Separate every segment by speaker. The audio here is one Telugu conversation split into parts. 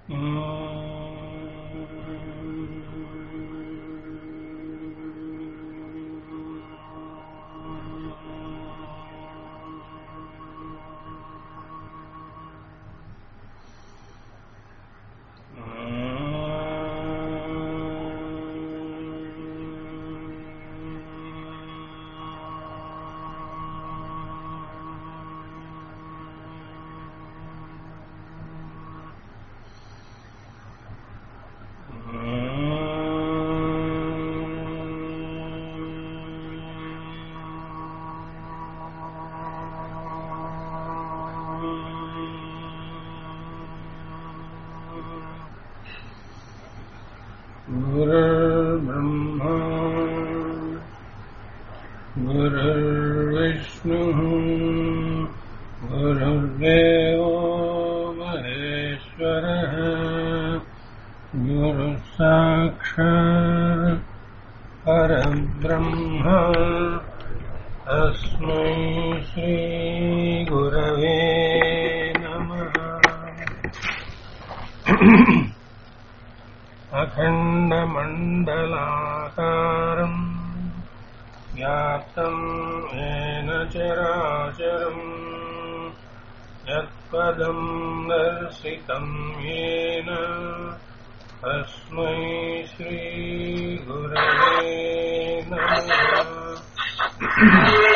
Speaker 1: गुरुर्ब्रह्मा गुरुर्विष्णुः गुरुर्देवो महेश्वरः गुरुः साक्षात् परब्रह्म तस्मै श्रीगुरवे नमः अखण्डमण्डलाकारम् व्याप्तम् येन चराचरम् यत्पदम् दर्शितम् येन तस्मै श्रीगुरवे नमः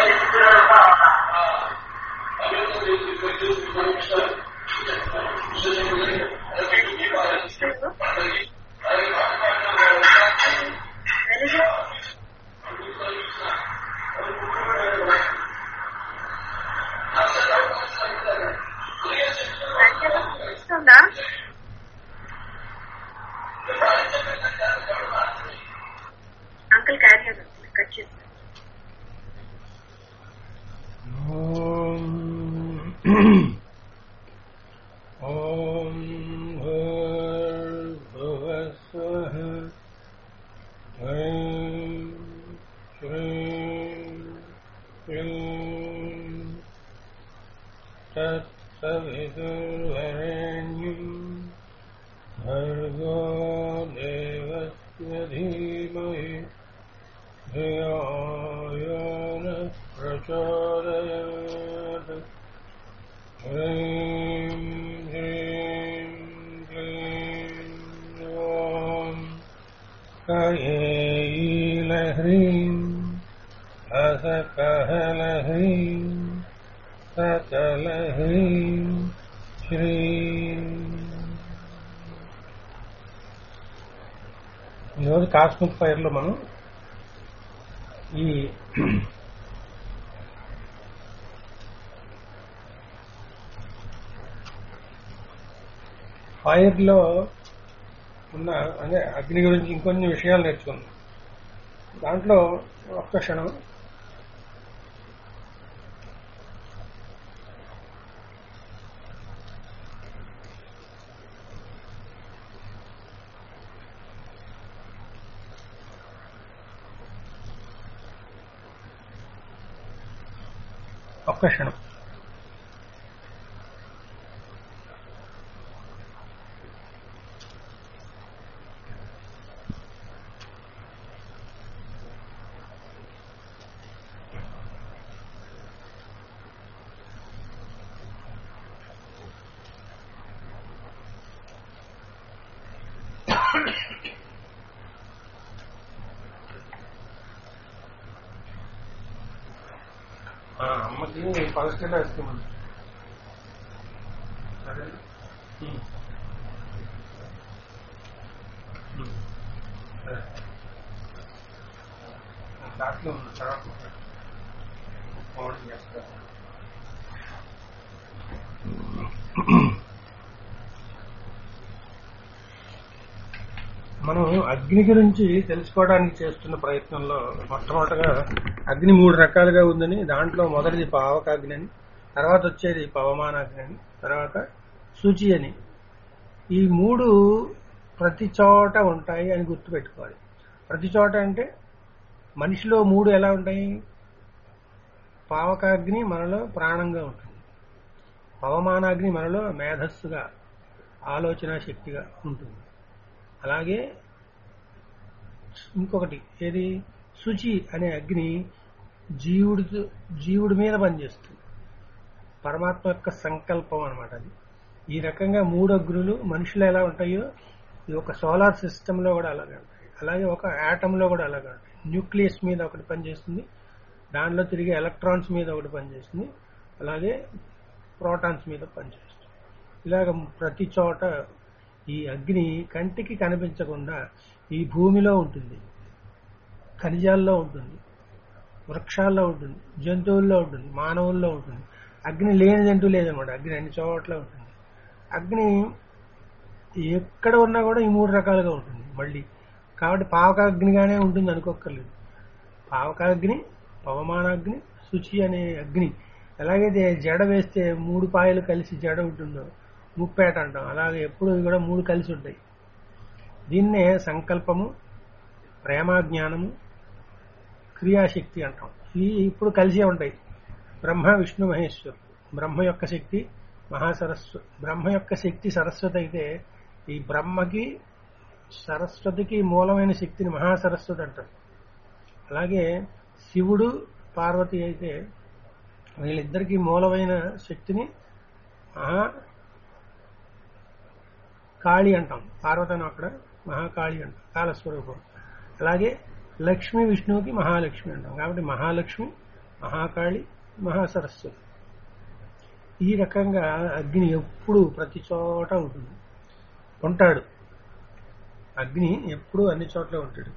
Speaker 2: వస్తుందా అంకుల్ క్యారీ అవుతుంది కట్ చేస్తాను
Speaker 1: ॐ भूर्भुवस्वः ह्रीं श्रीं क्लीं तत्सवितुर्वरेण्यं भर्गो देवस्य धीमहि धियो यो नः प्रचोदयात् ह्रीं ह्रीं क्लीं ॐ कयेलह्रीं हसकहलह्रीं सकलह्रीं श्रीं ఈరోజు కాస్మిక్ ఫైర్లో మనం ఈ ఫైర్లో ఉన్న అదే అగ్ని గురించి ఇంకొన్ని విషయాలు నేర్చుకుందాం దాంట్లో ఒక్క క్షణం ఒక్క క్షణం ఆ, అమ్మకి పలస్టీన్ ఐస్ క్రీమ్ ఉంది. సరే ఉమ్. ఉమ్. సరే దాంట్లో ఉంది తర్వాత ఫోన్ చేస్తా మనం అగ్ని గురించి తెలుసుకోవడానికి చేస్తున్న ప్రయత్నంలో మొట్టమొదటగా అగ్ని మూడు రకాలుగా ఉందని దాంట్లో మొదటిది పావకాగ్ని అని తర్వాత వచ్చేది పవమానాగ్ని అని తర్వాత శుచి అని ఈ మూడు ప్రతి చోట ఉంటాయి అని గుర్తుపెట్టుకోవాలి ప్రతి చోట అంటే మనిషిలో మూడు ఎలా ఉంటాయి పావకాగ్ని మనలో ప్రాణంగా ఉంటుంది పవమానాగ్ని మనలో మేధస్సుగా ఆలోచన శక్తిగా ఉంటుంది అలాగే ఇంకొకటి ఏది శుచి అనే అగ్ని జీవుడి జీవుడి మీద పనిచేస్తుంది పరమాత్మ యొక్క సంకల్పం అనమాట అది ఈ రకంగా మూడు అగ్నులు మనుషులు ఎలా ఉంటాయో ఈ ఒక సోలార్ సిస్టమ్ లో కూడా అలాగే ఉంటాయి అలాగే ఒక ఆటమ్ లో కూడా అలాగే ఉంటాయి న్యూక్లియస్ మీద ఒకటి పనిచేస్తుంది దానిలో తిరిగే ఎలక్ట్రాన్స్ మీద ఒకటి పనిచేస్తుంది అలాగే ప్రోటాన్స్ మీద పనిచేస్తుంది ఇలాగ ప్రతి చోట ఈ అగ్ని కంటికి కనిపించకుండా ఈ భూమిలో ఉంటుంది ఖనిజాల్లో ఉంటుంది వృక్షాల్లో ఉంటుంది జంతువుల్లో ఉంటుంది మానవుల్లో ఉంటుంది అగ్ని లేని జంతువు లేదనమాట అగ్ని అన్ని చోట్ల ఉంటుంది అగ్ని ఎక్కడ ఉన్నా కూడా ఈ మూడు రకాలుగా ఉంటుంది మళ్ళీ కాబట్టి పావకాగ్నిగానే ఉంటుంది అనుకోక్కర్లేదు పావకాగ్ని పవమానాగ్ని శుచి అనే అగ్ని ఎలాగైతే జడ వేస్తే మూడు పాయలు కలిసి జడ ఉంటుందో ముప్పేట అంటాం అలాగే ఎప్పుడు కూడా మూడు కలిసి ఉంటాయి దీన్నే సంకల్పము ప్రేమాజ్ఞానము క్రియాశక్తి అంటాం ఇవి ఇప్పుడు కలిసే ఉంటాయి బ్రహ్మ విష్ణు మహేశ్వరు బ్రహ్మ యొక్క శక్తి మహాసరస్వ బ్రహ్మ యొక్క శక్తి సరస్వతి అయితే ఈ బ్రహ్మకి సరస్వతికి మూలమైన శక్తిని మహాసరస్వతి అంటారు అలాగే శివుడు పార్వతి అయితే వీళ్ళిద్దరికీ మూలమైన శక్తిని మహా కాళి అంటాం పార్వతను అక్కడ మహాకాళి అంటాం కాలస్వరూపం అలాగే లక్ష్మి విష్ణువుకి మహాలక్ష్మి అంటాం కాబట్టి మహాలక్ష్మి మహాకాళి మహాసరస్వతి ఈ రకంగా అగ్ని ఎప్పుడు ప్రతి చోట ఉంటుంది ఉంటాడు అగ్ని ఎప్పుడు అన్ని చోట్ల ఉంటాడు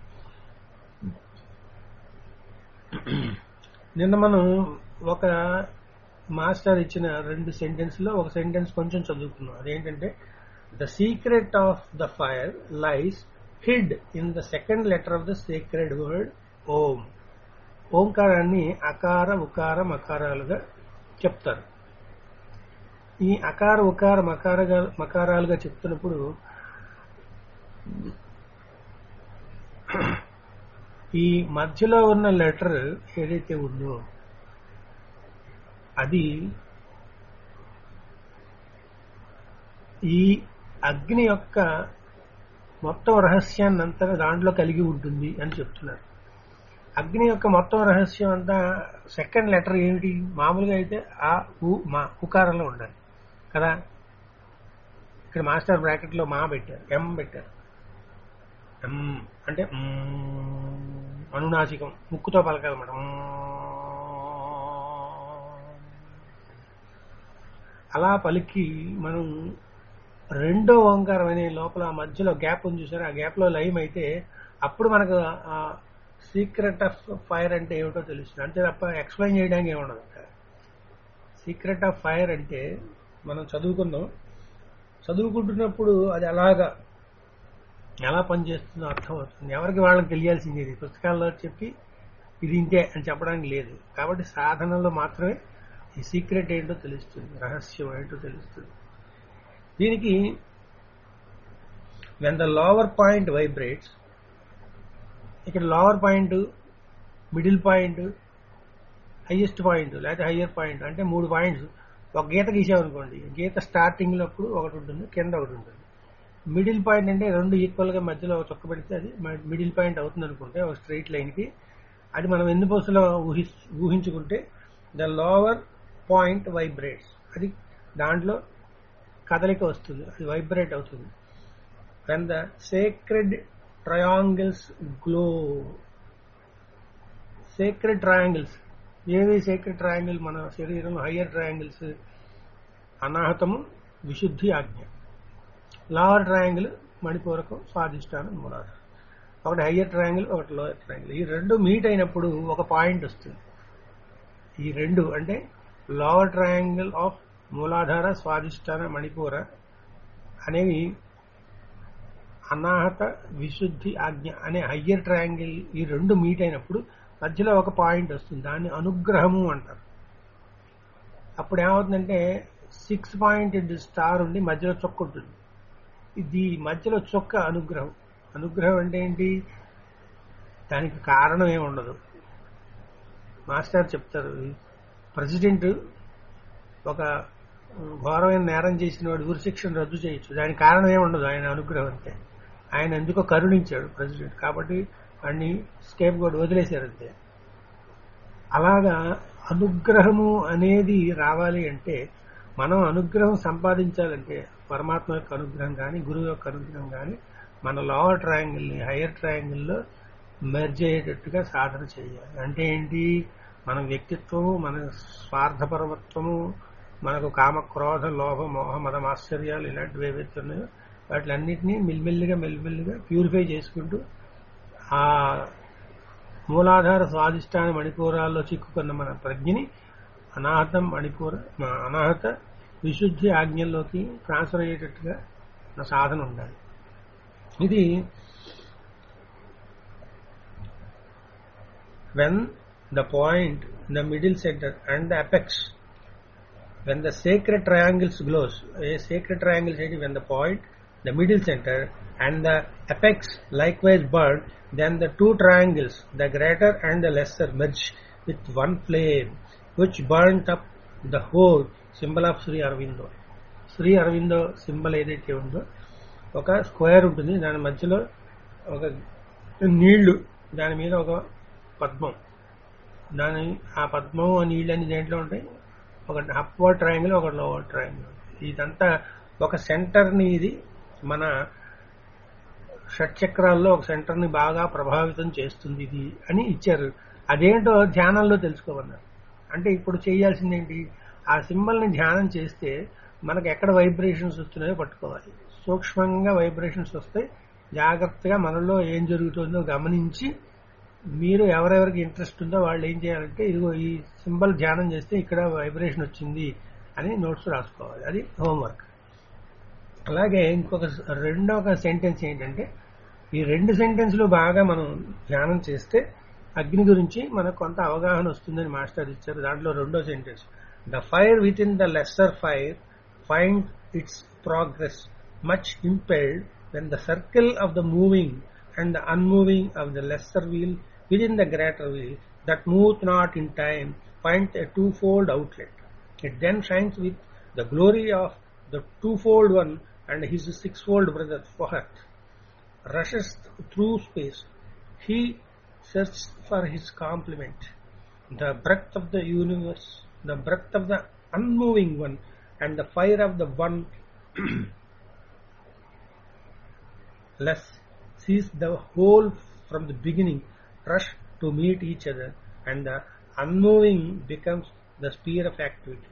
Speaker 1: నిన్న మనం ఒక మాస్టర్ ఇచ్చిన రెండు సెంటెన్స్ లో ఒక సెంటెన్స్ కొంచెం చదువుకున్నాం అదేంటంటే the secret of the fire lies hid in the second letter of the sacred word Om ఓంకారాన్ని అకార ఉకార మకారాలుగా చెప్తారు ఈ అకార ఉకార మకారగా మకారాలుగా చెప్తున్నప్పుడు ఈ మధ్యలో ఉన్న లెటర్ ఏదైతే ఉందో అది ఈ అగ్ని యొక్క మొత్తం రహస్యాన్ని అంతా దాంట్లో కలిగి ఉంటుంది అని చెప్తున్నారు అగ్ని యొక్క మొత్తం రహస్యం అంతా సెకండ్ లెటర్ ఏమిటి మామూలుగా అయితే ఆ ఉ మా ఉకారంలో ఉండాలి కదా ఇక్కడ మాస్టర్ బ్రాకెట్ లో మా పెట్టారు ఎం పెట్టారు ఎం అంటే మ్మ్ అనునాసికం ముక్కుతో పలకాలన్నమాట అలా పలికి మనం రెండో ఓంకారం అనే లోపల మధ్యలో గ్యాప్ ఉంది చూసారు ఆ గ్యాప్ లో లైమ్ అయితే అప్పుడు మనకు ఆ సీక్రెట్ ఆఫ్ ఫైర్ అంటే ఏమిటో తెలుస్తుంది అంతే తప్ప ఎక్స్ప్లెయిన్ చేయడానికి ఏముండదు సీక్రెట్ ఆఫ్ ఫైర్ అంటే మనం చదువుకుందాం చదువుకుంటున్నప్పుడు అది అలాగా ఎలా పనిచేస్తుందో అర్థం అవుతుంది ఎవరికి వాళ్ళకి తెలియాల్సింది ఇది పుస్తకాల్లో చెప్పి ఇది ఇంతే అని చెప్పడానికి లేదు కాబట్టి సాధనలో మాత్రమే ఈ సీక్రెట్ ఏంటో తెలుస్తుంది రహస్యం ఏంటో తెలుస్తుంది దీనికి when the lower point vibrates ఇక్కడ lower point middle point highest point లేకపోతే హయ్యర్ పాయింట్ అంటే మూడు పాయింట్స్ ఒక గీత గీసామనుకోండి గీత స్టార్టింగ్ లో ఒకటి ఉంటుంది కింద ఒకటి ఉంటుంది మిడిల్ పాయింట్ అంటే రెండు ఈక్వల్ గా మధ్యలో ఒక చొక్క పెడితే అది మిడిల్ పాయింట్ అవుతుంది అనుకుంటే ఒక స్ట్రైట్ లైన్ కి అది మనం ఎన్ని బస్సులో ఊహి ఊహించుకుంటే ద లోవర్ పాయింట్ వైబ్రేట్స్ అది దాంట్లో కదలిక వస్తుంది అది వైబ్రేట్ అవుతుంది when the sacred triangles glow sacred triangles ఏవి సేక్రెడ్ ట్రయాంగిల్ మన శరీరం హయ్యర్ ట్రయాంగిల్స్ అనాహతము విశుద్ధి ఆజ్ఞ లోవర్ ట్రయాంగిల్ మణిపూరకం స్వాధిష్టానం మూలాధారం ఒకటి హయ్యర్ ట్రయాంగిల్ ఒకటి లోయర్ ట్రయాంగిల్ ఈ రెండు మీట్ అయినప్పుడు ఒక పాయింట్ వస్తుంది ఈ రెండు అంటే లోవర్ ట్రయాంగిల్ ఆఫ్ మూలాధార స్వాధిష్టాన మణిపూర అనేవి అనాహత విశుద్ధి ఆజ్ఞ అనే హయ్యర్ ట్రయాంగిల్ ఈ రెండు మీట్ అయినప్పుడు మధ్యలో ఒక పాయింట్ వస్తుంది దాన్ని అనుగ్రహము అంటారు అప్పుడు ఏమవుతుందంటే సిక్స్ పాయింటెడ్ స్టార్ ఉండి మధ్యలో చొక్క ఉంటుంది ఇది మధ్యలో చొక్క అనుగ్రహం అనుగ్రహం అంటే ఏంటి దానికి కారణం ఏమి ఉండదు మాస్టర్ చెప్తారు ప్రెసిడెంట్ ఒక ఘోరమైన నేరం చేసిన వాడు ఉరిశిక్షను రద్దు చేయొచ్చు దానికి కారణం ఏమి ఉండదు ఆయన అనుగ్రహం అంతే ఆయన ఎందుకో కరుణించాడు ప్రెసిడెంట్ కాబట్టి వాడిని స్కేప్ గోడ్ వదిలేశారు అంతే అలాగా అనుగ్రహము అనేది రావాలి అంటే మనం అనుగ్రహం సంపాదించాలంటే పరమాత్మ యొక్క అనుగ్రహం కానీ గురువు యొక్క అనుగ్రహం కానీ మన లోవర్ ట్రయాంగిల్ని హయ్యర్ ట్రయాంగిల్లో మెర్జ్ అయ్యేటట్టుగా సాధన చేయాలి అంటే ఏంటి మన వ్యక్తిత్వము మన స్వార్థపరమత్వము మనకు కామ క్రోధ లోభ మోహ మదం ఆశ్చర్యాలు ఇలాంటివి ఏవైతే ఉన్నాయో వాటిలన్నింటినీ మెల్లిమెల్లిగా మెల్లిమెల్లిగా ప్యూరిఫై చేసుకుంటూ ఆ మూలాధార స్వాదిష్టాన మణిపూరాల్లో చిక్కుకున్న మన ప్రజ్ఞని అనాహతం మణిపూర మా అనాహత విశుద్ధి ఆజ్ఞల్లోకి ట్రాన్స్ఫర్ అయ్యేటట్టుగా నా సాధన ఉండాలి ఇది when the point, the middle center and the apex, when the sacred triangles glows, a sacred triangle is when the point, the middle center and the apex likewise burn, then the two triangles, the greater and the lesser merge with one flame, which burnt up the whole symbol of Sri Aurobindo. Sri Aurobindo symbol ఏదైతే ఉందో ఒక స్క్వేర్ ఉంటుంది దాని మధ్యలో ఒక నీళ్లు దాని మీద ఒక పద్మం దాని ఆ పద్మం ఆ నీళ్ళని దేంట్లో ఉంటాయి ఒక అప్వర్డ్ ట్రయాంగిల్ ఒక లోవర్ ట్రయాంగిల్ ఇదంతా ఒక సెంటర్ని ఇది మన షట్చక్రాల్లో ఒక సెంటర్ని బాగా ప్రభావితం చేస్తుంది ఇది అని ఇచ్చారు అదేంటో ధ్యానంలో తెలుసుకోమన్నారు అంటే ఇప్పుడు చేయాల్సింది ఏంటి ఆ సింబల్ని ధ్యానం చేస్తే మనకు ఎక్కడ వైబ్రేషన్స్ వస్తున్నాయో పట్టుకోవాలి సూక్ష్మంగా వైబ్రేషన్స్ వస్తాయి జాగ్రత్తగా మనలో ఏం జరుగుతుందో గమనించి మీరు ఎవరెవరికి ఇంట్రెస్ట్ ఉందో వాళ్ళు ఏం చేయాలంటే ఇదిగో ఈ సింబల్ ధ్యానం చేస్తే ఇక్కడ వైబ్రేషన్ వచ్చింది అని నోట్స్ రాసుకోవాలి అది హోంవర్క్ అలాగే ఇంకొక రెండో ఒక సెంటెన్స్ ఏంటంటే ఈ రెండు సెంటెన్స్లు బాగా మనం ధ్యానం చేస్తే అగ్ని గురించి మనకు కొంత అవగాహన వస్తుందని మాస్టర్ ఇచ్చారు దాంట్లో రెండో sentence the fire within the lesser fire find its progress much impelled when the circle of the moving and the unmoving of the lesser wheel within the greater wheel that moveth not in time finds a twofold outlet. It then shines with the glory of the twofold one and his sixfold brother Fahat. Rushes through space. He searches for his complement. The breadth of the universe, the breadth of the unmoving one, and the fire of the one less sees the whole from the beginning rush to meet each other and the unmoving becomes the sphere of activity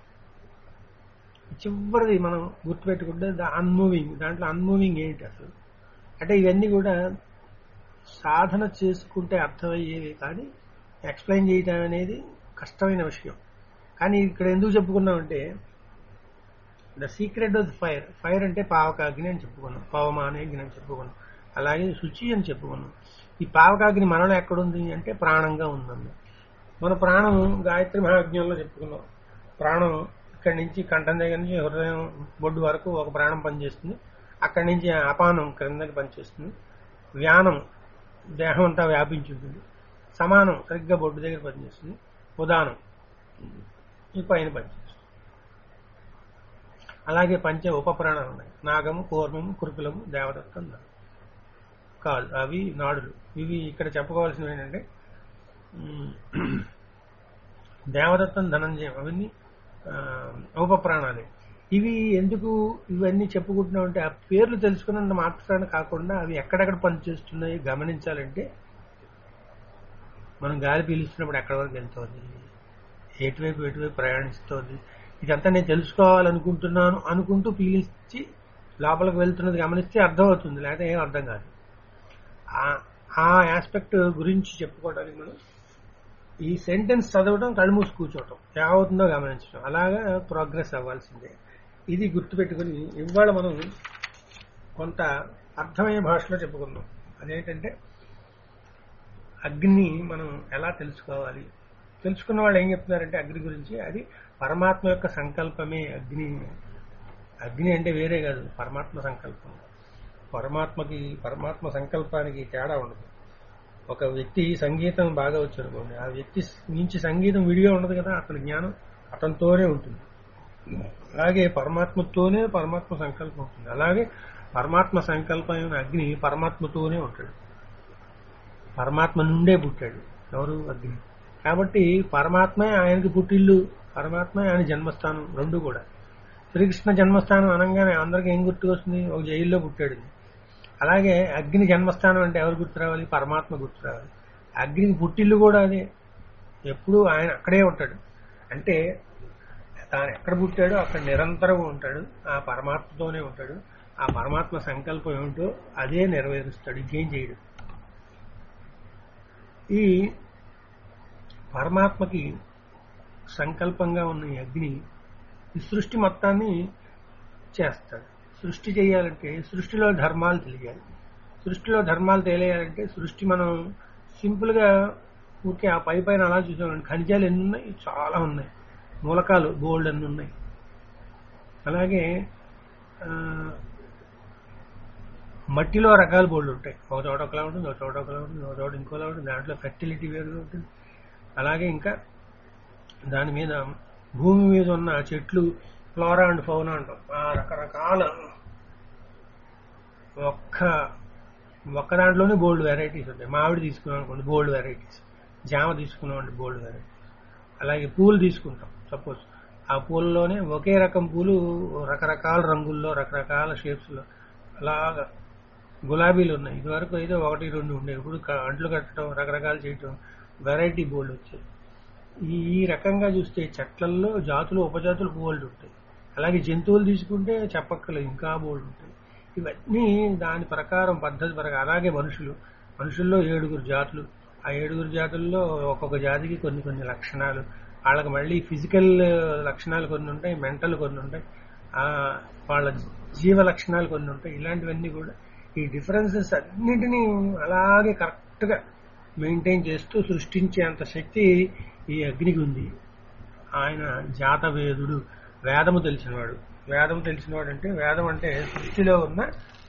Speaker 1: చివరిది మనం గుర్తుపెట్టుకుంటే ద అన్మూవింగ్ దాంట్లో అన్మూవింగ్ ఏంటి అసలు అంటే ఇవన్నీ కూడా సాధన చేసుకుంటే అర్థమయ్యేవి కానీ ఎక్స్ప్లెయిన్ చేయటం అనేది కష్టమైన విషయం కానీ ఇక్కడ ఎందుకు చెప్పుకున్నామంటే the secret of the fire fire అంటే పావకాగ్ని అని చెప్పుకున్నాం పవమానేగ్ని అని చెప్పుకున్నాం అలాగే శుచి అని చెప్పుకున్నాం ఈ పావకాగ్ని మనలో ఎక్కడుంది అంటే ప్రాణంగా ఉందన్న మన ప్రాణం గాయత్రి మహాజ్ఞంలో చెప్పుకున్నాం ప్రాణం ఇక్కడి నుంచి కంఠం దగ్గర నుంచి హృదయం బొడ్డు వరకు ఒక ప్రాణం పనిచేస్తుంది అక్కడి నుంచి అపానం క్రిందకి పనిచేస్తుంది వ్యానం దేహం అంతా వ్యాపించి ఉంటుంది సమానం సరిగ్గా బొడ్డు దగ్గర పనిచేస్తుంది ఉదానం ఈ పైన పనిచేస్తుంది అలాగే పంచ ఉపప్రాణాలు ఉన్నాయి నాగము కూర్మము కురుకులము దేవదత్తం కాదు అవి నాడులు ఇవి ఇక్కడ చెప్పుకోవాల్సినవి ఏంటంటే దేవదత్తం ధనంజయం అవన్నీ ఉపప్రాణాలే ఇవి ఎందుకు ఇవన్నీ చెప్పుకుంటున్నాం అంటే ఆ పేర్లు తెలుసుకున్నంత మాత్రాన కాకుండా అవి ఎక్కడెక్కడ పనిచేస్తున్నాయి గమనించాలంటే మనం గాలి పీలుస్తున్నప్పుడు ఎక్కడి వరకు వెళ్తుంది ఎటువైపు ఎటువైపు ప్రయాణిస్తోంది ఇదంతా నేను తెలుసుకోవాలనుకుంటున్నాను అనుకుంటూ పీలించి లోపలికి వెళ్తున్నది గమనిస్తే అర్థమవుతుంది లేకపోతే ఏం అర్థం కాదు ఆ ఆస్పెక్ట్ గురించి చెప్పుకోవడానికి మనం ఈ సెంటెన్స్ చదవడం కళ్ళు మూసి కూర్చోవటం ఏమవుతుందో గమనించడం అలాగా ప్రోగ్రెస్ అవ్వాల్సిందే ఇది గుర్తుపెట్టుకుని ఇవాళ మనం కొంత అర్థమయ్యే భాషలో చెప్పుకుందాం అదేంటంటే అగ్ని మనం ఎలా తెలుసుకోవాలి తెలుసుకున్న వాళ్ళు ఏం చెప్తున్నారంటే అగ్ని గురించి అది పరమాత్మ యొక్క సంకల్పమే అగ్ని అగ్ని అంటే వేరే కాదు పరమాత్మ సంకల్పం పరమాత్మకి పరమాత్మ సంకల్పానికి తేడా ఉండదు ఒక వ్యక్తి సంగీతం బాగా వచ్చనుకోండి ఆ వ్యక్తి నుంచి సంగీతం విడిగా ఉండదు కదా అతని జ్ఞానం అతనితోనే ఉంటుంది అలాగే పరమాత్మతోనే పరమాత్మ సంకల్పం ఉంటుంది అలాగే పరమాత్మ సంకల్పమైన అగ్ని పరమాత్మతోనే ఉంటాడు పరమాత్మ నుండే పుట్టాడు ఎవరు అగ్ని కాబట్టి పరమాత్మే ఆయనకి పుట్టిల్లు పరమాత్మే ఆయన జన్మస్థానం రెండు కూడా శ్రీకృష్ణ జన్మస్థానం అనగానే అందరికి ఏం గుర్తుకొస్తుంది ఒక జైల్లో పుట్టాడు అలాగే అగ్ని జన్మస్థానం అంటే ఎవరు గుర్తు రావాలి పరమాత్మ గుర్తు రావాలి అగ్నికి పుట్టిల్లు కూడా అదే ఎప్పుడూ ఆయన అక్కడే ఉంటాడు అంటే తాను ఎక్కడ పుట్టాడో అక్కడ నిరంతరం ఉంటాడు ఆ పరమాత్మతోనే ఉంటాడు ఆ పరమాత్మ సంకల్పం ఏమిటో అదే నెరవేరుస్తాడు ఇంకేం చేయడు ఈ పరమాత్మకి సంకల్పంగా ఉన్న ఈ అగ్ని ఈ సృష్టి మొత్తాన్ని చేస్తాడు సృష్టి చేయాలంటే సృష్టిలో ధర్మాలు తెలియాలి సృష్టిలో ధర్మాలు తెలియాలంటే సృష్టి మనం సింపుల్ గా ఊరికే ఆ పై పైన అలా చూసామండి ఖనిజాలు ఎన్ని ఉన్నాయి చాలా ఉన్నాయి మూలకాలు గోల్డ్ అన్ని ఉన్నాయి అలాగే ఆ, మట్టిలో రకాల బోల్డ్ ఉంటాయి ఒక చోట ఒకలా ఉంటుంది ఒక చోట ఒకలా ఉంటుంది ఒక చోట ఇంకోలా ఉంటుంది దాంట్లో ఫెర్టిలిటీ వేరుగా ఉంటుంది అలాగే ఇంకా దాని మీద భూమి మీద ఉన్న చెట్లు ఫ్లోరా అండ్ ఫౌనా అంటాం ఆ రకరకాల ఒక్క ఒక్క దాంట్లోనే బోల్డ్ వెరైటీస్ ఉంటాయి మామిడి తీసుకున్నాం అనుకోండి బోల్డ్ వెరైటీస్ జామ తీసుకున్నాం అంటే బోల్డ్ వెరైటీస్ అలాగే పూలు తీసుకుంటాం సపోజ్ ఆ పూలలోనే ఒకే రకం పూలు రకరకాల రంగుల్లో రకరకాల షేప్స్ లో అలాగా గులాబీలు ఉన్నాయి ఇదివరకు అయితే ఒకటి రెండు ఉండేవి ఇప్పుడు క- అంట్లు కట్టడం రకరకాలు చేయటం వెరైటీ బోల్డ్ వచ్చాయి ఈ ఈ రకంగా చూస్తే చెట్లల్లో జాతులు ఉపజాతులు బోల్డ్ ఉంటాయి అలాగే జంతువులు తీసుకుంటే చెప్పక్కర్లేదు ఇంకా బోల్డ్ ఉంటాయి ఇవన్నీ దాని ప్రకారం పద్ధతి ప్రకారం అలాగే మనుషులు మనుషుల్లో ఏడుగురు జాతులు ఆ ఏడుగురు జాతుల్లో ఒక్కొక్క జాతికి కొన్ని కొన్ని లక్షణాలు వాళ్ళకి మళ్ళీ ఫిజికల్ లక్షణాలు కొన్ని ఉంటాయి మెంటల్ కొన్ని ఉంటాయి ఆ వాళ్ళ జీవ లక్షణాలు కొన్ని ఉంటాయి ఇలాంటివన్నీ కూడా ఈ డిఫరెన్సెస్ అన్నిటినీ అలాగే కరెక్ట్ గా మెయింటైన్ చేస్తూ సృష్టించేంత శక్తి ఈ అగ్నికి ఉంది ఆయన జాతవేదుడు వేదము తెలిసినవాడు వేదం తెలిసినవాడు అంటే వేదం అంటే సృష్టిలో ఉన్న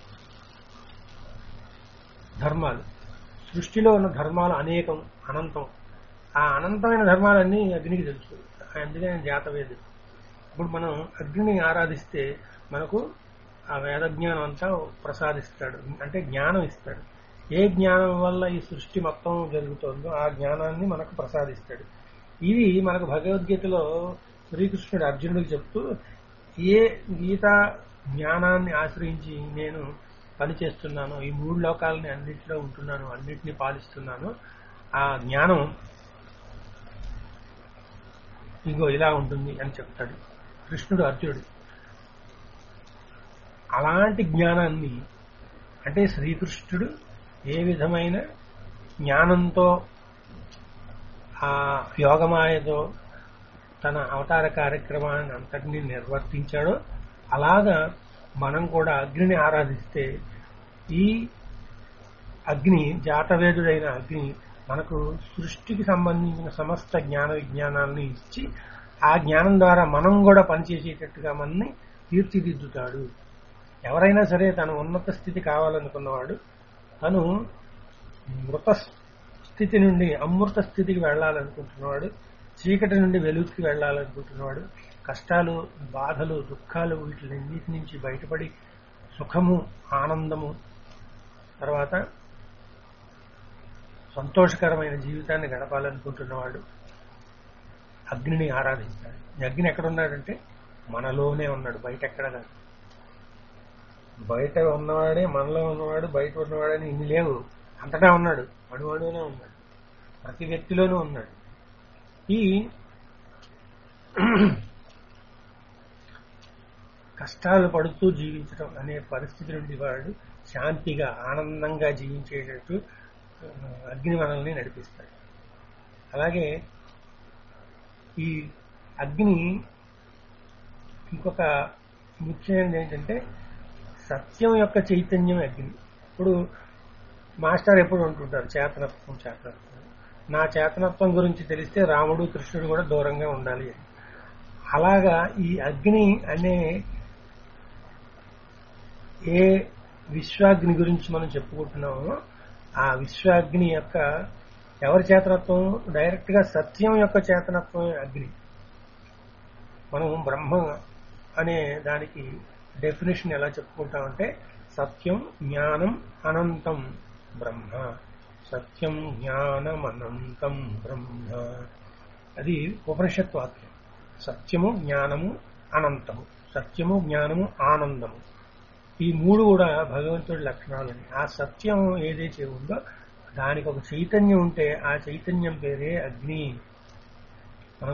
Speaker 1: ధర్మాలు సృష్టిలో ఉన్న ధర్మాలు అనేకం అనంతం ఆ అనంతమైన ధర్మాలన్నీ అగ్నికి తెలుసు అందుకే ఆయన జాతవేదుడు ఇప్పుడు మనం అగ్నిని ఆరాధిస్తే మనకు ఆ వేద జ్ఞానం అంతా ప్రసాదిస్తాడు అంటే జ్ఞానం ఇస్తాడు ఏ జ్ఞానం వల్ల ఈ సృష్టి మొత్తం జరుగుతుందో ఆ జ్ఞానాన్ని మనకు ప్రసాదిస్తాడు ఇది మనకు భగవద్గీతలో శ్రీకృష్ణుడు అర్జునుడికి చెప్తూ ఏ గీతా జ్ఞానాన్ని ఆశ్రయించి నేను పనిచేస్తున్నాను ఈ మూడు లోకాలని అన్నింటిలో ఉంటున్నాను అన్నిటిని పాలిస్తున్నాను ఆ జ్ఞానం ఇగో ఇలా ఉంటుంది అని చెప్తాడు కృష్ణుడు అర్జునుడు అలాంటి జ్ఞానాన్ని అంటే శ్రీకృష్ణుడు ఏ విధమైన జ్ఞానంతో ఆ యోగమాయతో తన అవతార కార్యక్రమాన్ని అంతటినీ నిర్వర్తించాడో అలాగా మనం కూడా అగ్నిని ఆరాధిస్తే ఈ అగ్ని జాతవేదుడైన అగ్ని మనకు సృష్టికి సంబంధించిన సమస్త జ్ఞాన విజ్ఞానాలను ఇచ్చి ఆ జ్ఞానం ద్వారా మనం కూడా పనిచేసేటట్టుగా మనని తీర్చిదిద్దుతాడు ఎవరైనా సరే తన ఉన్నత స్థితి కావాలనుకున్నవాడు తను మృత స్థితి నుండి అమృత స్థితికి వెళ్ళాలనుకుంటున్నవాడు చీకటి నుండి వెలుగుకి వెళ్ళాలనుకుంటున్నవాడు కష్టాలు బాధలు దుఃఖాలు వీటిలన్నిటి నుంచి బయటపడి సుఖము ఆనందము తర్వాత సంతోషకరమైన జీవితాన్ని గడపాలనుకుంటున్నవాడు అగ్నిని ఆరాధిస్తాడు ఈ అగ్ని ఎక్కడున్నాడంటే మనలోనే ఉన్నాడు బయట ఎక్కడ కాదు బయట ఉన్నవాడే మనలో ఉన్నవాడు బయట ఉన్నవాడని ఇన్ని లేవు అంతటా ఉన్నాడు అణువణువునే ఉన్నాడు ప్రతి వ్యక్తిలోనూ ఉన్నాడు ఈ కష్టాలు పడుతూ జీవించడం అనే పరిస్థితి నుండి వాడు శాంతిగా ఆనందంగా జీవించేటట్టు ఆ, అగ్ని మనల్ని నడిపిస్తాడు అలాగే ఈ అగ్ని ఇంకొక ముఖ్యమైనది ఏంటంటే సత్యం యొక్క చైతన్యం అగ్ని ఇప్పుడు మాస్టర్ ఎప్పుడు ఉంటుంటారు చేతనత్వం చేతనత్వం నా చేతనత్వం గురించి తెలిస్తే రాముడు కృష్ణుడు కూడా దూరంగా ఉండాలి అని అలాగా ఈ అగ్ని అనే ఏ విశ్వాగ్ని గురించి మనం చెప్పుకుంటున్నామో ఆ విశ్వాగ్ని యొక్క ఎవరి చేతనత్వం డైరెక్ట్ గా సత్యం యొక్క చేతనత్వం అగ్ని మనం బ్రహ్మ అనే దానికి డెఫినేషన్ ఎలా చెప్పుకుంటామంటే సత్యం జ్ఞానం అనంతం బ్రహ్మ సత్యం జ్ఞానం అనంతం బ్రహ్మ అది ఉపనిషత్ వాక్యం సత్యము జ్ఞానము అనంతము సత్యము జ్ఞానము ఆనందము ఈ మూడు కూడా భగవంతుడి లక్షణాలని ఆ సత్యం ఏదైతే ఉందో దానికి ఒక చైతన్యం ఉంటే ఆ చైతన్యం పేరే అగ్ని మనం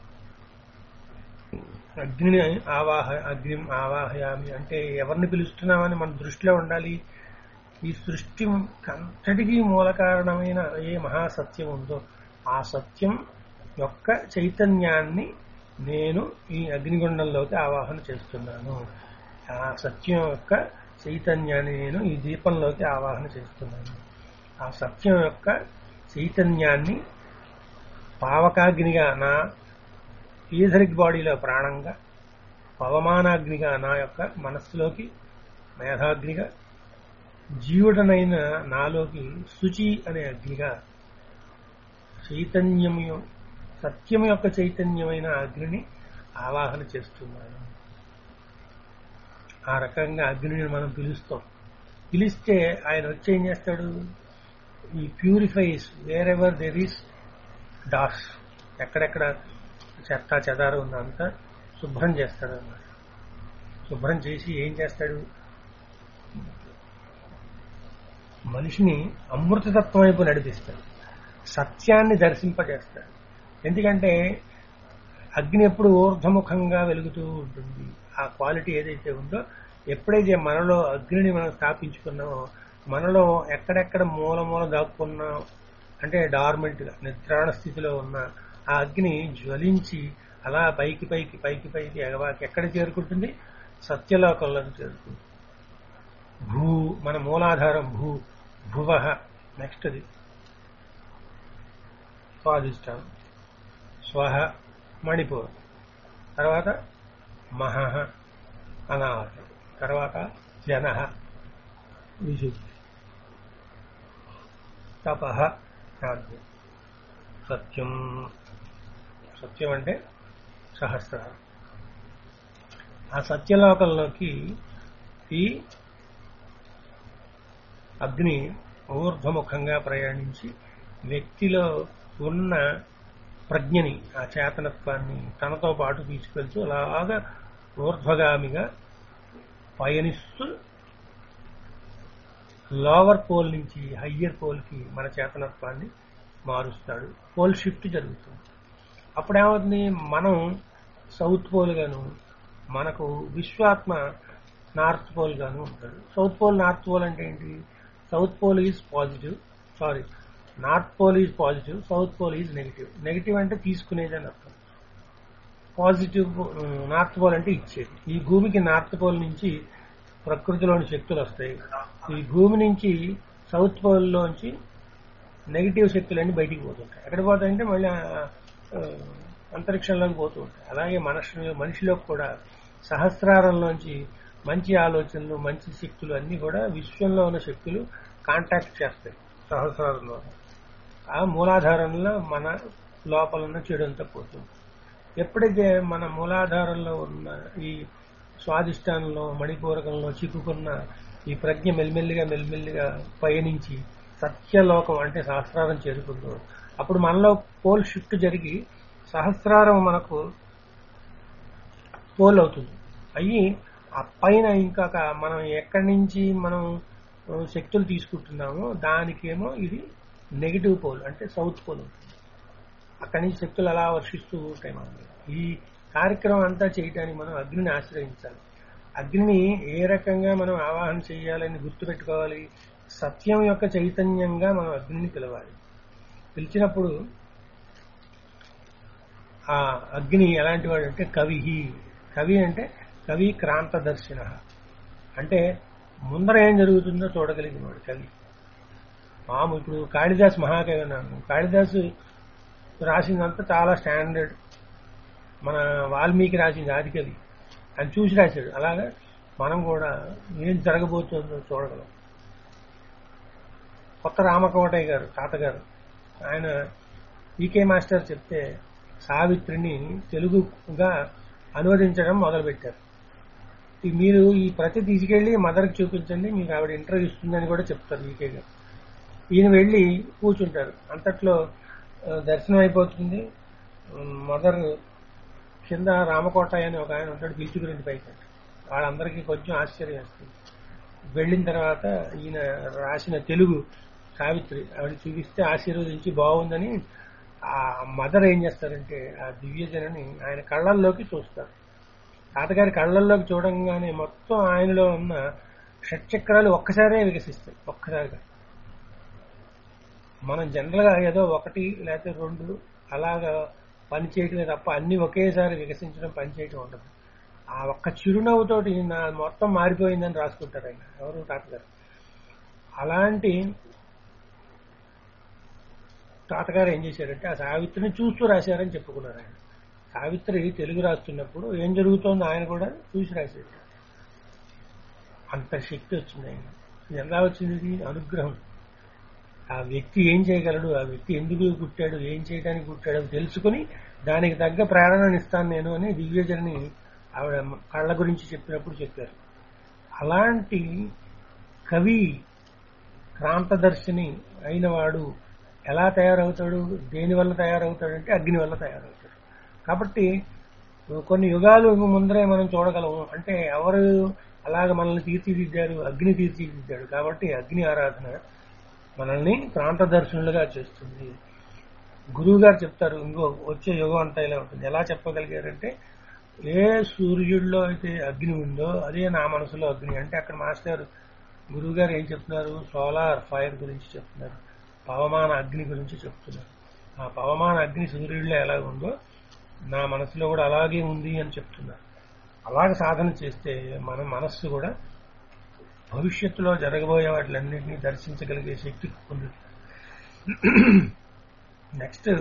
Speaker 1: అగ్నిని ఆవాహ అగ్ని ఆవాహయామి అంటే ఎవరిని పిలుస్తున్నామని మన దృష్టిలో ఉండాలి ఈ సృష్టి అంతటికీ మూల కారణమైన ఏ మహాసత్యం ఉందో ఆ సత్యం యొక్క చైతన్యాన్ని నేను ఈ అగ్నిగుండంలోకి ఆవాహన చేస్తున్నాను ఆ సత్యం యొక్క చైతన్యాన్ని నేను ఈ దీపంలోకి ఆవాహన చేస్తున్నాను ఆ సత్యం యొక్క చైతన్యాన్ని పావకాగ్నిగా నా ఈథరిక్ బాడీలో ప్రాణంగా పవమానాగ్నిగా నా యొక్క మనస్సులోకి మేధాగ్నిగా జీవుడనైన నాలోకి శుచి అనే అగ్నిగా చైతన్యం యొ- సత్యం యొక్క చైతన్యమైన అగ్నిని ఆవాహన చేస్తున్నాను ఆ రకంగా అగ్నిని మనం పిలుస్తాం పిలిస్తే ఆయన వచ్చి ఏం చేస్తాడు ఈ purifies wherever there is dross ఎక్కడెక్కడ చెత్త చెదారు ఉందంతా శుభ్రం చేస్తాడు అన్నమాట శుభ్రం చేసి ఏం చేస్తాడు మనిషిని అమృతతత్వం వైపు నడిపిస్తాడు సత్యాన్ని దర్శింపజేస్తాడు ఎందుకంటే అగ్ని ఎప్పుడు ఊర్ధముఖంగా వెలుగుతూ ఉంటుంది ఆ క్వాలిటీ ఏదైతే ఉందో ఎప్పుడైతే మనలో అగ్నిని మనం స్థాపించుకున్నామో మనలో ఎక్కడెక్కడ మూల మూల దాక్కున్నా అంటే డార్మెంట్ గా నిద్రాణ స్థితిలో ఉన్న ఆ అగ్ని జ్వలించి అలా పైకి పైకి పైకి పైకి ఎగవాకి ఎక్కడ చేరుకుంటుంది సత్యలోకంలోకి చేరుకుంటుంది భూ మన మూలాధారం భూ భువ నెక్స్ట్ అది స్వాధిష్టానం స్వహ మణిపూర్ తర్వాత మహః అనాహతం తర్వాత జన విశుద్ధి తప ఆజ్ఞ సత్యం సత్యం అంటే సహస్రారం ఆ సత్యలోకంలోకి ఈ అగ్ని ఊర్ధ్వముఖంగా ప్రయాణించి వ్యక్తిలో ఉన్న ప్రజ్ఞని ఆ చేతనత్వాన్ని తనతో పాటు తీసుకెళ్తూ అలాగా ఊర్ధ్వగామిగా పయనిస్తూ లోవర్ పోల్ నుంచి హయ్యర్ పోల్కి మన చేతనత్వాన్ని మారుస్తాడు పోల్ షిఫ్ట్ జరుగుతుంది అప్పుడేమవుతుంది మనం సౌత్ పోల్ గాను మనకు విశ్వాత్మ నార్త్ పోల్ గాను ఉంటాడు సౌత్ పోల్ నార్త్ పోల్ అంటే ఏంటి south pole is positive sorry north pole is positive south pole is negative negative అంటే తీసుకునేది అని అర్థం పాజిటివ్ నార్త్ పోల్ అంటే ఇచ్చేది ఈ భూమికి నార్త్ పోల్ నుంచి ప్రకృతిలోని శక్తులు వస్తాయి ఈ భూమి నుంచి సౌత్ పోల్లోంచి నెగిటివ్ శక్తులన్నీ బయటికి పోతుంటాయి ఎక్కడ పోతాయంటే మళ్ళీ ఆ, ఆ, అంతరిక్షంలోకి పోతూ ఉంటాయి అలాగే మనిషి మనిషిలో కూడా సహస్రారంలోంచి మంచి ఆలోచనలు మంచి శక్తులు అన్ని కూడా విశ్వంలో ఉన్న శక్తులు కాంటాక్ట్ చేస్తాయి సహస్రారంలో ఆ మూలాధారంలో మన లోపల ఉన్న చెడు అంతా పోతుంది ఎప్పుడైతే మన మూలాధారంలో ఉన్న ఈ స్వాదిష్టానంలో మణిపూరకంలో చిక్కుకున్న ఈ ప్రజ్ఞ మెల్లిమెల్లిగా మెల్లిమెల్లిగా పయనించి సత్యలోకం అంటే సహస్రారం చేరుకుందో అప్పుడు మనలో పోల్ షిఫ్ట్ జరిగి సహస్రారం మనకు పోల్ అవుతుంది అయ్యి ఆ పైన ఇంకొక మనం ఎక్కడి నుంచి మనం ఆ, శక్తులు తీసుకుంటున్నామో దానికేమో ఇది నెగిటివ్ పోల్ అంటే సౌత్ పోల్ ఉంటుంది అక్కడి నుంచి శక్తులు అలా వర్షిస్తూ ఉంటాయి మన మీద. ఈ కార్యక్రమం అంతా చేయటానికి మనం అగ్నిని ఆశ్రయించాలి అగ్నిని ఏ రకంగా మనం ఆవాహన చేయాలని గుర్తుపెట్టుకోవాలి సత్యం యొక్క చైతన్యంగా మనం అగ్నిని పిలవాలి పిలిచినప్పుడు ఆ అగ్ని ఎలాంటి వాడు అంటే కవి కవి అంటే కవి క్రాంతదర్శిన అంటే ముందర ఏం జరుగుతుందో చూడగలిగిన వాడు కవి మాము ఇప్పుడు కాళిదాస్ మహాకవి అన్నాను కాళిదాసు రాసిందంతా చాలా స్టాండర్డ్ మన వాల్మీకి రాసింది ఆదికవి అని చూసి రాశాడు అలాగా మనం కూడా ఏం జరగబోతుందో చూడగలం కొత్త రామకోటయ్య గారు తాతగారు ఆయన ఈకే మాస్టర్ చెప్తే సావిత్రిని తెలుగుగా అనువదించడం మొదలుపెట్టారు ఈ మీరు ఈ ప్రతి తీసుకెళ్లి మదర్కి చూపించండి మీకు ఆవిడ ఇంటర్వ్యూ ఇస్తుందని కూడా చెప్తారు వీకే గారు ఈయన వెళ్ళి కూర్చుంటారు అంతట్లో ఆ, దర్శనం అయిపోతుంది ఉమ్, మదర్ కింద రామకోట అని ఒక ఆయన ఉంటాడు పిలిచి గురించి పైకి వాళ్ళందరికీ కొంచెం ఆశ్చర్యం వేస్తుంది వెళ్ళిన తర్వాత ఈయన రాసిన తెలుగు సావిత్రి ఆవిడ చూపిస్తే ఆశీర్వదించి బాగుందని ఆ మదర్ ఏం చేస్తారంటే ఆ దివ్యజనని ఆయన కళ్ళల్లోకి చూస్తారు తాతగారి కళ్ళల్లోకి చూడంగానే మొత్తం ఆయనలో ఉన్న షట్చక్రాలు ఒక్కసారే వికసిస్తాయి ఒక్కసారిగా మనం జనరల్ గా ఏదో ఒకటి లేకపోతే రెండు అలాగా పని చేయటమే తప్ప అన్ని ఒకేసారి వికసించడం పని చేయటం ఉండదు ఆ ఒక్క చిరునవ్వుతోటి నా మొత్తం మారిపోయిందని రాసుకుంటారు ఆయన ఎవరు తాతగారు అలాంటి తాతగారు ఏం చేశారంటే ఆ సావిత్రిని చూస్తూ రాశారని చెప్పుకున్నారు ఆయన సావిత్రి తెలుగు రాస్తున్నప్పుడు ఏం జరుగుతోందో ఆయన కూడా చూసి రాశారు అంత శక్తి వచ్చింది ఆయన ఇది ఎలా వచ్చింది ఇది అనుగ్రహం ఆ వ్యక్తి ఏం చేయగలడు ఆ వ్యక్తి ఎందుకు పుట్టాడు ఏం చేయడానికి పుట్టాడు తెలుసుకుని దానికి తగ్గ ప్రేరణను ఇస్తాను నేను అని దివ్యజని ఆవిడ కళ్ళ గురించి చెప్పినప్పుడు చెప్పారు అలాంటి కవి క్రాంతదర్శిని అయిన వాడు ఎలా తయారవుతాడు దేని వల్ల తయారవుతాడంటే అగ్ని వల్ల తయారవుతాడు కాబట్టి కొన్ని యుగాలు ముందరే మనం చూడగలము అంటే ఎవరు అలాగ మనల్ని తీర్చిదిద్దారు అగ్ని తీర్చిదిద్దాడు కాబట్టి అగ్ని ఆరాధన మనల్ని ప్రాంతదర్శనులుగా చేస్తుంది గురువు గారు చెప్తారు ఇంకో వచ్చే యుగం అంతా ఇలా ఉంటుంది ఎలా చెప్పగలిగారంటే ఏ సూర్యుడిలో అయితే అగ్ని ఉందో అదే నా మనసులో అగ్ని అంటే అక్కడ మాస్టర్ గురువు గారు ఏం చెప్తున్నారు సోలార్ ఫైర్ గురించి చెప్తున్నారు పవమాన అగ్ని గురించి చెప్తున్నారు ఆ పవమాన అగ్ని సూర్యుడిలో ఎలా ఉందో నా మనసులో కూడా అలాగే ఉంది అని చెప్తున్నారు అలాగ సాధన చేస్తే మన మనస్సు కూడా భవిష్యత్తులో జరగబోయే వాటిలన్నింటినీ దర్శించగలిగే శక్తి పొందుతుంది నెక్స్ట్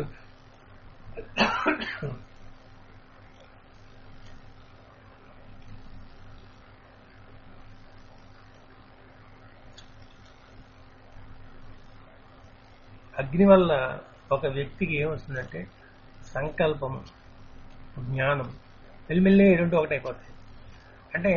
Speaker 1: అగ్ని వల్ల ఒక వ్యక్తికి ఏమొస్తుందంటే సంకల్పము జ్ఞానం మెల్లిమెల్లి ఈ రెండు ఒకటైపోతాయి అంటే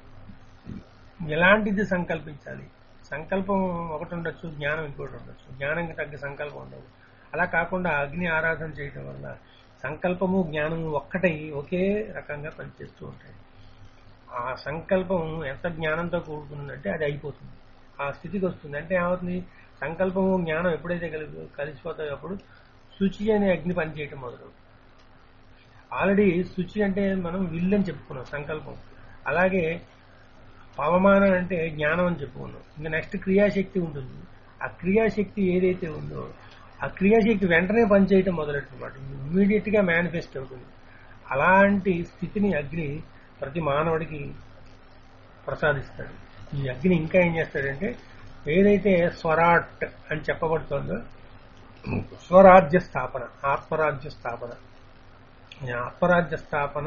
Speaker 1: ఎలాంటిది సంకల్పించాలి సంకల్పం ఒకటి ఉండొచ్చు జ్ఞానం ఇంకోటి ఉండొచ్చు జ్ఞానంకి తగ్గ సంకల్పం ఉండదు అలా కాకుండా అగ్ని ఆరాధన చేయడం వల్ల సంకల్పము జ్ఞానము ఒక్కటై ఒకే రకంగా పనిచేస్తూ ఉంటాయి ఆ సంకల్పం ఎంత జ్ఞానంతో కూడుకుందంటే అది అయిపోతుంది ఆ స్థితికి వస్తుంది అంటే ఏమవుతుంది సంకల్పము జ్ఞానం ఎప్పుడైతే కలిసి కలిసిపోతాయో అప్పుడు శుచి అనే అగ్ని పనిచేయటం మొదలు ఆల్రెడీ శుచి అంటే మనం విల్ అని చెప్పుకున్నాం సంకల్పం అలాగే పవమానం అంటే జ్ఞానం అని చెప్పుకున్నాం ఇంకా నెక్స్ట్ క్రియాశక్తి ఉంటుంది ఆ క్రియాశక్తి ఏదైతే ఉందో ఆ క్రియాశక్తి వెంటనే పనిచేయటం మొదలెట్టమాట ఇమ్మీడియట్ గా మేనిఫెస్ట్ అవుతుంది అలాంటి స్థితిని అగ్ని ప్రతి మానవుడికి ప్రసాదిస్తాడు ఈ అగ్ని ఇంకా ఏం చేస్తాడంటే ఏదైతే స్వరాట్ అని చెప్పబడుతోందో స్వరాజ్య స్థాపన ఆత్మరాజ్య స్థాపన ఈ ఆత్మరాజ్య స్థాపన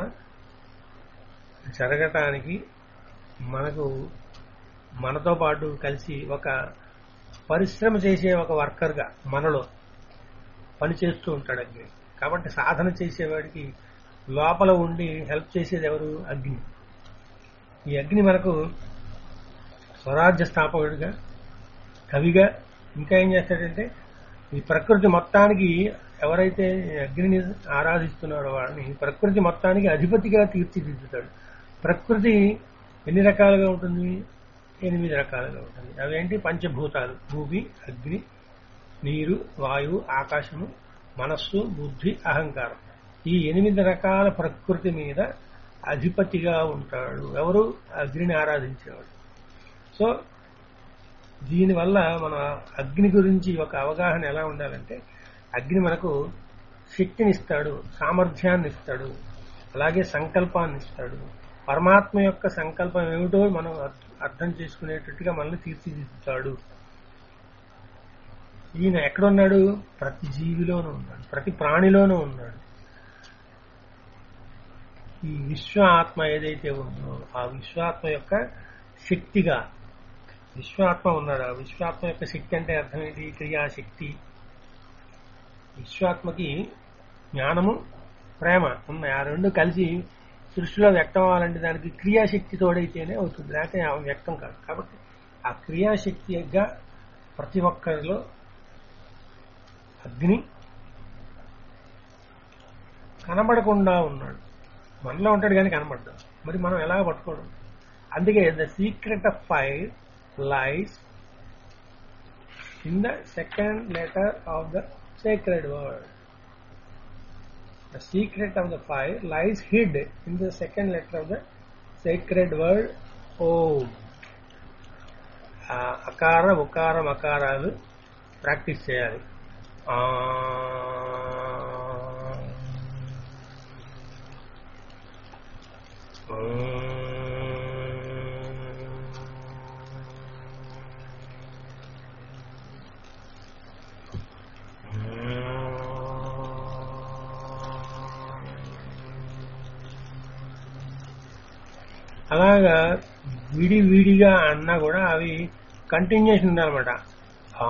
Speaker 1: జరగటానికి మనకు మనతో పాటు కలిసి ఒక పరిశ్రమ చేసే ఒక వర్కర్గా మనలో పనిచేస్తూ ఉంటాడు అగ్ని కాబట్టి సాధన చేసేవాడికి లోపల ఉండి హెల్ప్ చేసేది ఎవరు అగ్ని ఈ అగ్ని మనకు స్వరాజ్య స్థాపకుడిగా కవిగా ఇంకా ఏం చేస్తాడంటే ఈ ప్రకృతి మొత్తానికి ఎవరైతే ఈ అగ్నిని ఆరాధిస్తున్నారో వాడిని ప్రకృతి మొత్తానికి అధిపతిగా తీర్చిదిద్దుతాడు ప్రకృతి ఎన్ని రకాలుగా ఉంటుంది ఎనిమిది రకాలుగా ఉంటుంది అవేంటి పంచభూతాలు భూమి అగ్ని నీరు వాయువు ఆకాశము మనస్సు బుద్ధి అహంకారం ఈ ఎనిమిది రకాల ప్రకృతి మీద అధిపతిగా ఉంటాడు ఎవరు అగ్నిని ఆరాధించేవాడు సో దీనివల్ల మన అగ్ని గురించి ఒక అవగాహన ఎలా ఉండాలంటే అగ్ని మనకు శక్తిని ఇస్తాడు సామర్థ్యాన్ని ఇస్తాడు అలాగే సంకల్పాన్ని ఇస్తాడు పరమాత్మ యొక్క సంకల్పం ఏమిటో మనం అర్థం చేసుకునేటట్టుగా మనల్ని తీర్చిదిద్దుతాడు ఈయన ఎక్కడున్నాడు ప్రతి జీవిలోనూ ఉన్నాడు ప్రతి ప్రాణిలోనూ ఉన్నాడు ఈ విశ్వ ఆత్మ ఏదైతే ఉందో ఆ విశ్వాత్మ యొక్క శక్తిగా విశ్వాత్మ ఉన్నాడు ఆ విశ్వాత్మ యొక్క శక్తి అంటే అర్థం ఏంటి క్రియాశక్తి విశ్వాత్మకి జ్ఞానము ప్రేమ ఉన్నాయి ఆ రెండు కలిసి సృష్టిలో వ్యక్తం అవ్వాలంటే దానికి క్రియాశక్తి తోడైతేనే అవుతుంది లేకపోతే ఆ వ్యక్తం కాదు కాబట్టి ఆ క్రియాశక్తిగా ప్రతి ఒక్కరిలో అగ్ని కనబడకుండా ఉన్నాడు మనలో ఉంటాడు కానీ కనబడ్డాడు మరి మనం ఎలా పట్టుకోవడం అందుకే the secret of fire lies in the second letter of the sacred word The secret of the fire lies hid in the second letter of the sacred word Om. ఆ అకార ఉకార మకారాలు ప్రాక్టీస్ చేయాలి ఆ అలాగా విడి విడిగా అన్నా కూడా అవి కంటిన్యూషన్ ఉండాలన్నమాట ఆ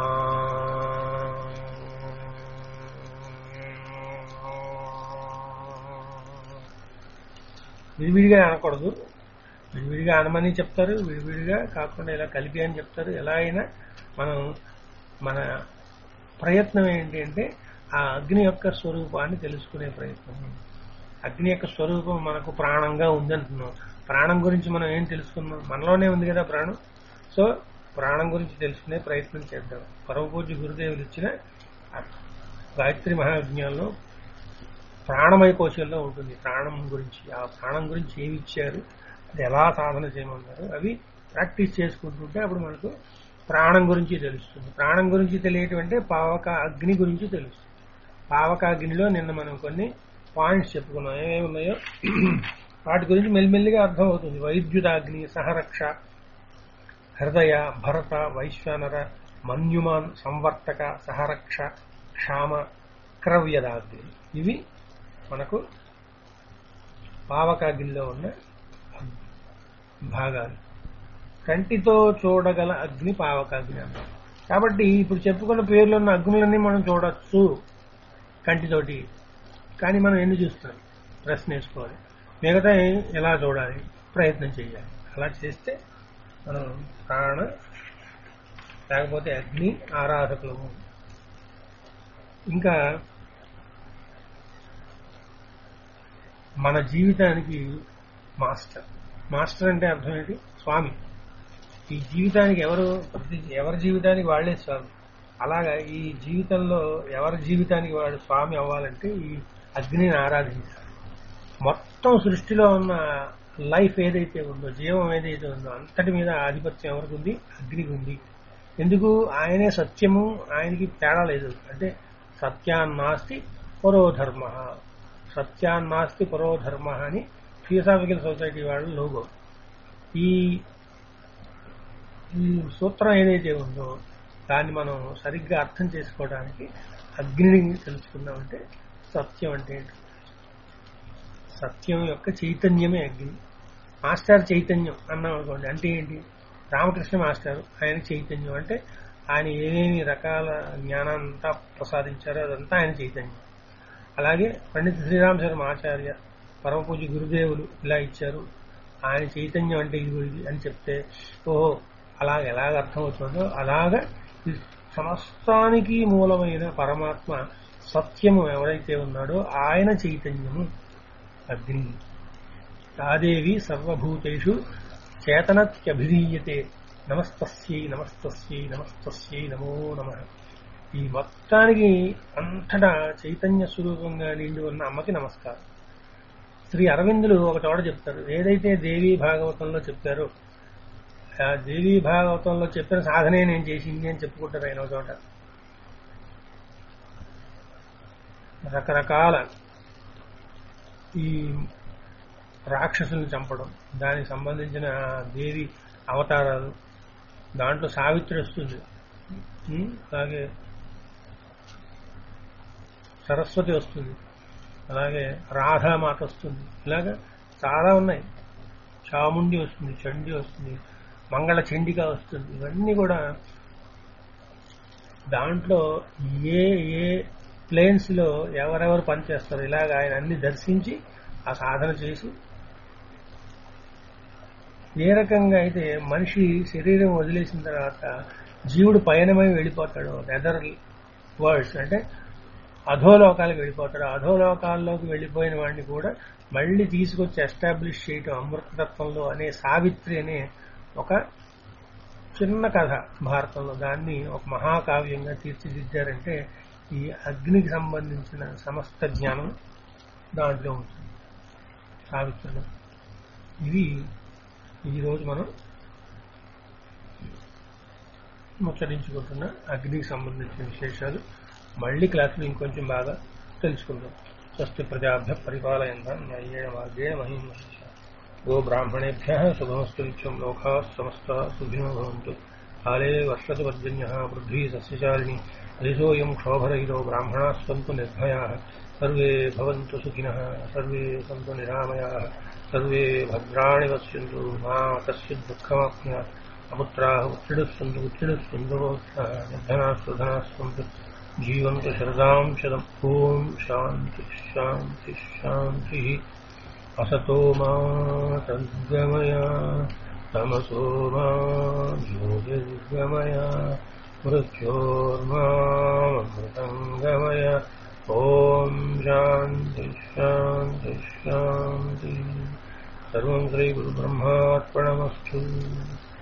Speaker 1: విడివిడిగా అనకూడదు విడివిడిగా అనమని చెప్తారు విడివిడిగా కాకుండా ఇలా కలిపి అని చెప్తారు ఎలా అయినా మనం మన ప్రయత్నం ఏంటి అంటే ఆ అగ్ని యొక్క స్వరూపాన్ని తెలుసుకునే ప్రయత్నం అగ్ని యొక్క స్వరూపం మనకు ప్రాణంగా ఉందంటున్నాం ప్రాణం గురించి మనం ఏం తెలుసుకున్నాం మనలోనే ఉంది కదా ప్రాణం సో ప్రాణం గురించి తెలుసుకునే ప్రయత్నం చేద్దాం పరమపూజ్య గురుదేవులు ఇచ్చిన ఆ గాయత్రి మహాజ్ఞంలో ప్రాణమయ కోశంలో ఉంటుంది ప్రాణం గురించి ఆ ప్రాణం గురించి ఏమి ఇచ్చారు అది ఎలా సాధన చేయమన్నారు అవి ప్రాక్టీస్ చేసుకుంటుంటే అప్పుడు మనకు ప్రాణం గురించి తెలుస్తుంది ప్రాణం గురించి తెలియటం అంటే పావక అగ్ని గురించి తెలుస్తుంది పావక అగ్నిలో నిన్న మనం కొన్ని పాయింట్స్ చెప్పుకున్నాం ఏమేమి ఉన్నాయో వాటి గురించి మెల్లిమెల్లిగా అర్థమవుతుంది వైద్యుదాగ్ని సహరక్ష హృదయ భరత వైశ్వానర మన్యుమాన్ సంవర్తక సహరక్ష క్షామ క్రవ్యదాగ్ని ఇవి మనకు పావకాగ్నిలో ఉన్న భాగాలు కంటితో చూడగల అగ్ని పావకాగ్ని అన్నారు కాబట్టి ఇప్పుడు చెప్పుకున్న పేర్లు ఉన్న అగ్నులన్నీ మనం చూడొచ్చు కంటితోటి కానీ మనం ఎన్ని చూస్తున్నాం ప్రశ్న వేసుకోవాలి మిగతా ఎలా చూడాలి ప్రయత్నం చేయాలి అలా చేస్తే మనం ప్రాణ లేకపోతే అగ్ని ఆరాధకులము ఇంకా మన జీవితానికి మాస్టర్ మాస్టర్ అంటే అర్థం ఏంటి స్వామి ఈ జీవితానికి ఎవరు ప్రతి ఎవరి జీవితానికి వాళ్లే స్వామి అలాగా ఈ జీవితంలో ఎవరి జీవితానికి వాడు స్వామి అవ్వాలంటే ఈ అగ్నిని ఆరాధించాలి మొత్తం సృష్టిలో ఉన్న లైఫ్ ఏదైతే ఉందో జీవం ఏదైతే ఉందో అంతటి మీద ఆధిపత్యం ఎవరికి ఉంది అగ్నికి ఉంది ఎందుకు ఆయనే సత్యము ఆయనకి తేడా లేదు అంటే సత్యాన్నాస్తి పరోధర్మ సత్యాన్నాస్తి పరోధర్మ అని థియోసాఫికల్ సొసైటీ వాళ్ళు లోగో ఈ ఈ సూత్రం ఏదైతే ఉందో దాన్ని మనం సరిగ్గా అర్థం చేసుకోవడానికి అగ్నిని తెలుసుకున్నామంటే సత్యం అంటే ఏంటి సత్యం యొక్క చైతన్యమే అగ్ని మాస్టర్ చైతన్యం అన్నాం అనుకోండి అంటే ఏంటి రామకృష్ణ మాస్టర్ ఆయన చైతన్యం అంటే ఆయన ఏమేమి రకాల జ్ఞానాంతా ప్రసాదించారో అదంతా ఆయన చైతన్యం అలాగే పండిత శ్రీరామ శర్మ ఆచార్య పరమపూజ గురుదేవులు ఇలా ఇచ్చారు ఆయన చైతన్యం అంటే ఇది ఇది అని చెప్తే ఓహో అలాగ ఎలాగ అర్థమవుతుందో అలాగ ఈ సమస్తానికి మూలమైన పరమాత్మ సత్యము ఎవరైతే ఉన్నాడో ఆయన చైతన్యము అగ్ని తాదేవి సర్వభూతేషు చేతనత్యభిధీయతే నమస్తస్యై నమస్తస్యై నమస్తస్యై నమో నమ ఈ మొత్తానికి అంతటా చైతన్య స్వరూపంగా నిండి ఉన్న అమ్మకి నమస్కారం శ్రీ అరవిందులు ఒక చోట చెప్తారు ఏదైతే దేవీ భాగవతంలో చెప్పారో ఆ దేవీ భాగవతంలో చెప్పిన సాధనే నేను చేసింది అని చెప్పుకుంటారు ఆయన ఒక చోట రకరకాల ఈ రాక్షసుల్ని చంపడం దానికి సంబంధించిన దేవి అవతారాలు దాంట్లో సావిత్రి వస్తుంది ఉం? అలాగే సరస్వతి వస్తుంది అలాగే రాధామాత వస్తుంది ఇలాగా చాలా ఉన్నాయి చాముండి వస్తుంది చండి వస్తుంది మంగళ చండిక వస్తుంది ఇవన్నీ కూడా దాంట్లో ఏ ఏ ప్లేన్స్ లో ఎవరెవరు పనిచేస్తారు ఇలాగ ఆయన అన్ని దర్శించి ఆ సాధన చేసి ఏ రకంగా అయితే మనిషి శరీరం వదిలేసిన తర్వాత జీవుడు పయనమై వెళ్ళిపోతాడు అదర్ వరల్డ్స్ అంటే అధోలోకాలకు వెళ్ళిపోతాడు అధోలోకాల్లోకి వెళ్ళిపోయిన వాడిని కూడా మళ్ళీ తీసుకొచ్చి ఎస్టాబ్లిష్ చేయటం అమృతతత్వంలో అనే సావిత్రి అనే ఒక చిన్న కథ భారతంలో దాన్ని ఒక మహాకావ్యంగా తీర్చిదిద్దారంటే ఈ అగ్నికి సంబంధించిన సమస్త జ్ఞానం దాంట్లో ఉంటుంది సావిత్రులు ఇవి ఈరోజు మనం ముచ్చరించుకుంటున్న అగ్నికి సంబంధించిన విశేషాలు మళ్ళీ క్లాసులు ఇంకొంచెం బాగా తెలుసుకుందాం స్వస్తి ప్రజాభ్య పరిపాలయంగా న్యాయేణ మార్గేణ మహిమ గో బ్రాహ్మణేభ్య శుభమస్తు నిత్యం లోకా సమస్త సుఖినో భవంతు కాలే వర్షతు పర్జన్య పృథ్వీ సస్యచారిణి దేశోయం క్షోభరహితో బ్రాహ్మణా సంతు నిర్భయా సర్వే భవంతు సుఖినః సర్వే సంతు నిరామయా సర్వే భద్రాణి పశ్యంతు మా కశ్చిత్ దుఃఖమాప్నుయాత్ అపుత్రాः ఉత్తిడుస్సन्तు ఉత్తిడుస్సन्तు నిర్ధనాः సుధనాः सन्तु जीवन्तु शरदां शतम् ॐ शान्ति शान्ति शान्तिः असतो मा तद्गमय तमसो मा ज्योतिर्गमय मृत्योर्मामृतङ्गमय ॐ शान्ति शान्ति शान्तिः सर्वं श्रीगुरुब्रह्मार्पणमस्तु